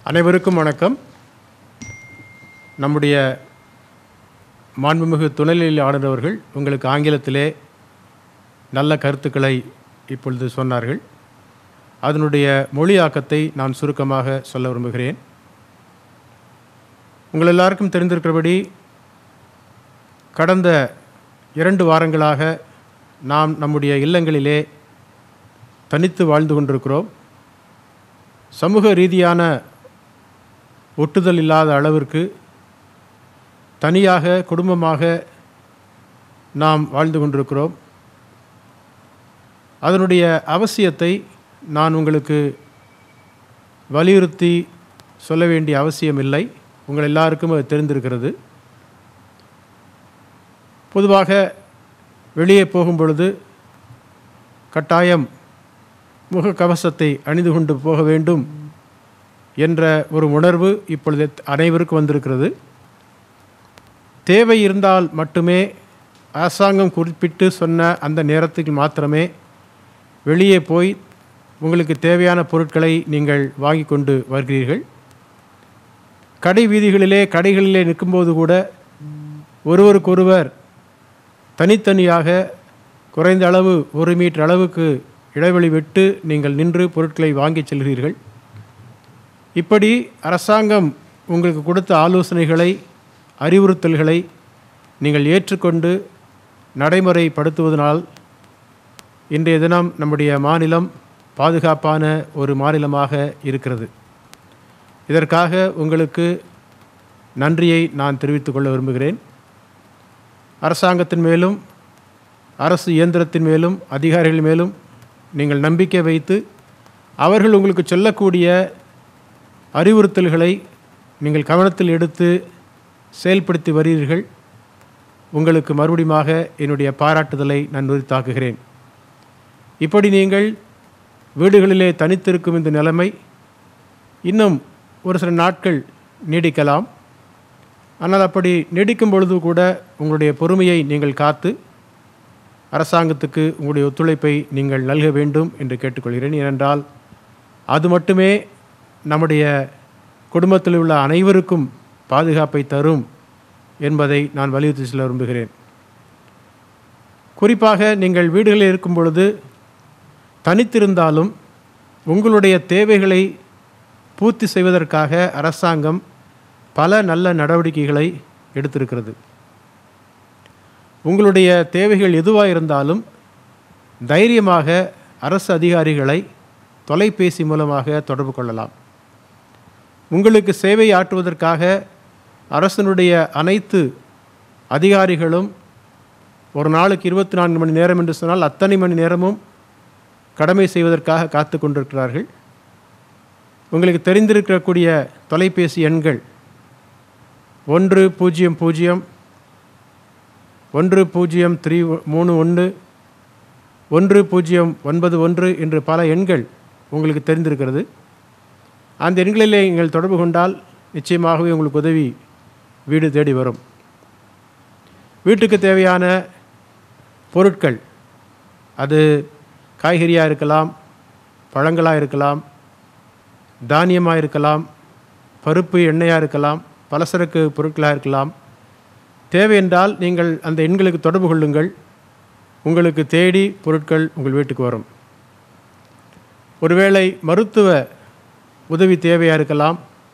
அனைவருக்கும் வணக்கம் நம்முடைய மாண்புமிகு துணைநிலை ஆளுநர் அவர்கள் உங்களுக்கு ஆங்கிலத்திலே நல்ல கருத்துக்களை இப்பொழுது சொன்னார்கள் அதனுடைய மொழியாக்கத்தை நான் சுருக்கமாக சொல்ல விரும்புகிறேன் உங்கள் எல்லாருக்கும் தெரிந்திருக்கிறபடி கடந்த இரண்டு வாரங்களாக நாம் நம்முடைய இல்லங்களிலே தனித்து வாழ்ந்து கொண்டிருக்கிறோம் சமூக ரீதியான ஒட்டுதல் இல்லாத அளவிற்கு தனியாக குடும்பமாக நாம் வாழ்ந்து கொண்டிருக்கிறோம் அதனுடைய அவசியத்தை நான் உங்களுக்கு வலியுறுத்தி சொல்ல வேண்டிய அவசியமில்லை உங்கள் எல்லாருக்கும் அது தெரிந்திருக்கிறது பொதுவாக வெளியே போகும் பொழுது கட்டாயம் முகக்கவசத்தை அணிந்து கொண்டு போக வேண்டும் என்ற ஒரு உணர்வு இப்பொழுது அனைவருக்கும் வந்திருக்கிறது தேவை இருந்தால் மட்டுமே அரசாங்கம் குறிப்பிட்டு சொன்ன அந்த நேரத்துக்கு மாத்திரமே வெளியே போய் உங்களுக்கு தேவையான பொருட்களை நீங்கள் வாங்கி கொண்டு வருகிறீர்கள் கடை வீதிகளிலே கடைகளிலே நிற்கும்போது கூட ஒருவருக்கொருவர் தனித்தனியாக குறைந்த அளவு ஒரு மீட்டர் அளவுக்கு இடைவெளி விட்டு நீங்கள் நின்று பொருட்களை வாங்கிச் செல்கிறீர்கள் இப்படி அரசாங்கம் உங்களுக்கு கொடுத்த ஆலோசனைகளை அறிவுறுத்தல்களை நீங்கள் ஏற்றுக்கொண்டு நடைமுறைப்படுத்துவதனால் இன்றைய தினம் நம்முடைய மாநிலம் பாதுகாப்பான ஒரு மாநிலமாக இருக்கிறது இதற்காக உங்களுக்கு நன்றியை நான் தெரிவித்துக் கொள்ள விரும்புகிறேன் அரசாங்கத்தின் மேலும் அரசு இயந்திரத்தின் மேலும் அதிகாரிகள் மேலும் நீங்கள் நம்பிக்கை வைத்து அவர்கள் உங்களுக்கு சொல்லக்கூடிய அறிவுறுத்தல்களை நீங்கள் கவனத்தில் எடுத்து செயல்படுத்தி வருகிறீர்கள் உங்களுக்கு மறுபடியுமாக என்னுடைய பாராட்டுதலை நான் உரித்தாக்குகிறேன் இப்படி நீங்கள் வீடுகளிலே தனித்திருக்கும் இந்த நிலைமை இன்னும் ஒரு சில நாட்கள் நீடிக்கலாம் ஆனால் அப்படி நீடிக்கும் பொழுது கூட உங்களுடைய பொறுமையை நீங்கள் காத்து அரசாங்கத்துக்கு உங்களுடைய ஒத்துழைப்பை நீங்கள் நல்க வேண்டும் என்று கேட்டுக்கொள்கிறேன் ஏனென்றால் அது மட்டுமே நம்முடைய குடும்பத்தில் உள்ள அனைவருக்கும் பாதுகாப்பை தரும் என்பதை நான் வலியுறுத்தி சொல்ல விரும்புகிறேன் குறிப்பாக நீங்கள் வீடுகளில் இருக்கும் பொழுது தனித்திருந்தாலும் உங்களுடைய தேவைகளை பூர்த்தி செய்வதற்காக அரசாங்கம் பல நல்ல நடவடிக்கைகளை எடுத்திருக்கிறது உங்களுடைய தேவைகள் எதுவாக இருந்தாலும் தைரியமாக அரசு அதிகாரிகளை தொலைபேசி மூலமாக தொடர்பு கொள்ளலாம் உங்களுக்கு சேவை ஆற்றுவதற்காக அரசனுடைய அனைத்து அதிகாரிகளும் ஒரு நாளுக்கு இருபத்தி நான்கு மணி நேரம் என்று சொன்னால் அத்தனை மணி நேரமும் கடமை செய்வதற்காக காத்து கொண்டிருக்கிறார்கள் உங்களுக்கு தெரிந்திருக்கக்கூடிய தொலைபேசி எண்கள் ஒன்று பூஜ்ஜியம் பூஜ்ஜியம் ஒன்று பூஜ்ஜியம் த்ரீ மூணு ஒன்று ஒன்று பூஜ்ஜியம் ஒன்பது ஒன்று என்று பல எண்கள் உங்களுக்கு தெரிந்திருக்கிறது அந்த எண்களிலே நீங்கள் தொடர்பு கொண்டால் நிச்சயமாகவே உங்களுக்கு உதவி வீடு தேடி வரும் வீட்டுக்கு தேவையான பொருட்கள் அது காய்கறியாக இருக்கலாம் பழங்களாக இருக்கலாம் தானியமாக இருக்கலாம் பருப்பு எண்ணெயாக இருக்கலாம் பலசரக்கு பொருட்களாக இருக்கலாம் தேவை என்றால் நீங்கள் அந்த எண்களுக்கு தொடர்பு கொள்ளுங்கள் உங்களுக்கு தேடி பொருட்கள் உங்கள் வீட்டுக்கு வரும் ஒருவேளை மருத்துவ உதவி தேவையாக இருக்கலாம்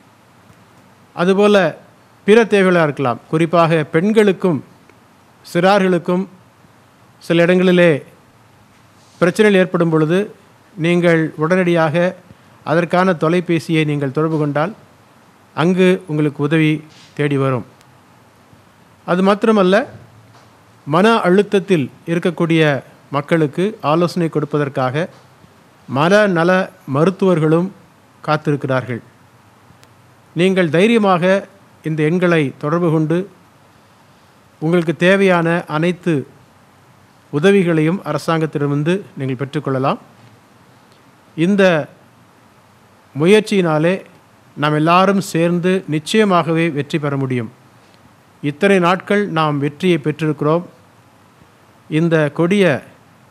அதுபோல் பிற தேவைகளாக இருக்கலாம் குறிப்பாக பெண்களுக்கும் சிறார்களுக்கும் சில இடங்களிலே பிரச்சனைகள் ஏற்படும் பொழுது நீங்கள் உடனடியாக அதற்கான தொலைபேசியை நீங்கள் தொடர்பு கொண்டால் அங்கு உங்களுக்கு உதவி தேடி வரும் அது மாத்திரமல்ல மன அழுத்தத்தில் இருக்கக்கூடிய மக்களுக்கு ஆலோசனை கொடுப்பதற்காக மன நல மருத்துவர்களும் காத்திருக்கிறார்கள் நீங்கள் தைரியமாக இந்த எண்களை தொடர்பு கொண்டு உங்களுக்கு தேவையான அனைத்து உதவிகளையும் அரசாங்கத்திடமிருந்து நீங்கள் பெற்றுக்கொள்ளலாம் இந்த முயற்சியினாலே நாம் எல்லாரும் சேர்ந்து நிச்சயமாகவே வெற்றி பெற முடியும் இத்தனை நாட்கள் நாம் வெற்றியை பெற்றிருக்கிறோம் இந்த கொடிய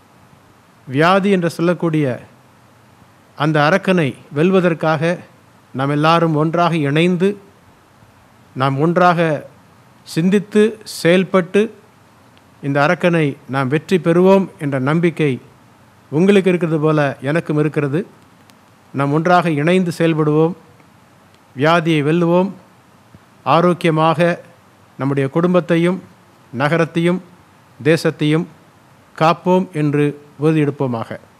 வியாதி என்று சொல்லக்கூடிய அந்த அரக்கனை வெல்வதற்காக நாம் எல்லாரும் ஒன்றாக இணைந்து நாம் ஒன்றாக சிந்தித்து செயல்பட்டு இந்த அரக்கனை நாம் வெற்றி பெறுவோம் என்ற நம்பிக்கை உங்களுக்கு இருக்கிறது போல எனக்கும் இருக்கிறது நாம் ஒன்றாக இணைந்து செயல்படுவோம் வியாதியை வெல்லுவோம் ஆரோக்கியமாக நம்முடைய குடும்பத்தையும் நகரத்தையும் தேசத்தையும் காப்போம் என்று உறுதியெடுப்போமாக